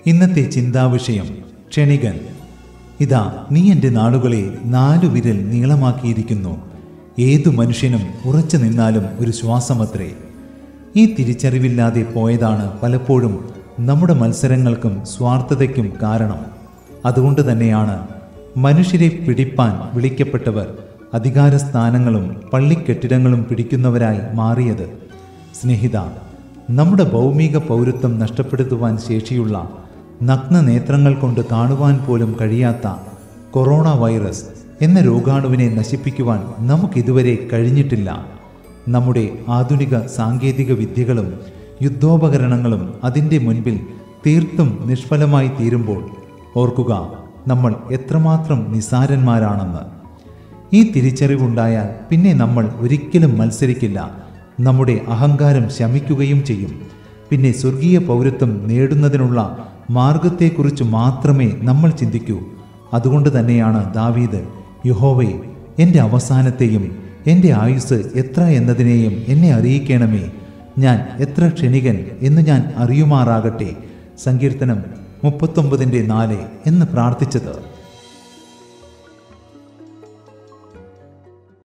ഇന്നത്തെ ചിന്താവിഷയം ക്ഷണികൻ ഇതാ നീ എൻ്റെ നാളുകളെ നാലു വിരൽ നീളമാക്കിയിരിക്കുന്നു ഏതു മനുഷ്യനും ഉറച്ചു നിന്നാലും ഒരു ശ്വാസമത്രേ ഈ തിരിച്ചറിവില്ലാതെ പോയതാണ് പലപ്പോഴും നമ്മുടെ മത്സരങ്ങൾക്കും സ്വാർത്ഥതയ്ക്കും കാരണം അതുകൊണ്ട് തന്നെയാണ് മനുഷ്യരെ പിടിപ്പാൻ വിളിക്കപ്പെട്ടവർ അധികാര സ്ഥാനങ്ങളും പള്ളിക്കെട്ടിടങ്ങളും പിടിക്കുന്നവരായി മാറിയത് സ്നേഹിത നമ്മുടെ ഭൗമിക പൗരത്വം നഷ്ടപ്പെടുത്തുവാൻ ശേഷിയുള്ള നഗ്ന നേത്രങ്ങൾ കൊണ്ട് കാണുവാൻ പോലും കഴിയാത്ത കൊറോണ വൈറസ് എന്ന രോഗാണുവിനെ നശിപ്പിക്കുവാൻ നമുക്കിതുവരെ കഴിഞ്ഞിട്ടില്ല നമ്മുടെ ആധുനിക സാങ്കേതിക വിദ്യകളും യുദ്ധോപകരണങ്ങളും അതിൻ്റെ മുൻപിൽ തീർത്തും നിഷ്ഫലമായി തീരുമ്പോൾ ഓർക്കുക നമ്മൾ എത്രമാത്രം നിസാരന്മാരാണെന്ന് ഈ തിരിച്ചറിവുണ്ടായാൽ പിന്നെ നമ്മൾ ഒരിക്കലും മത്സരിക്കില്ല നമ്മുടെ അഹങ്കാരം ശമിക്കുകയും ചെയ്യും പിന്നെ സ്വർഗീയ പൗരത്വം നേടുന്നതിനുള്ള മാർഗത്തെക്കുറിച്ച് മാത്രമേ നമ്മൾ ചിന്തിക്കൂ അതുകൊണ്ട് തന്നെയാണ് ദാവീദ് യുഹോവേ എൻ്റെ അവസാനത്തെയും എൻ്റെ ആയുസ് എത്ര എന്നതിനെയും എന്നെ അറിയിക്കണമേ ഞാൻ എത്ര ക്ഷണികൻ എന്ന് ഞാൻ അറിയുമാറാകട്ടെ സങ്കീർത്തനം മുപ്പത്തൊമ്പതിൻ്റെ നാല് എന്ന് പ്രാർത്ഥിച്ചത്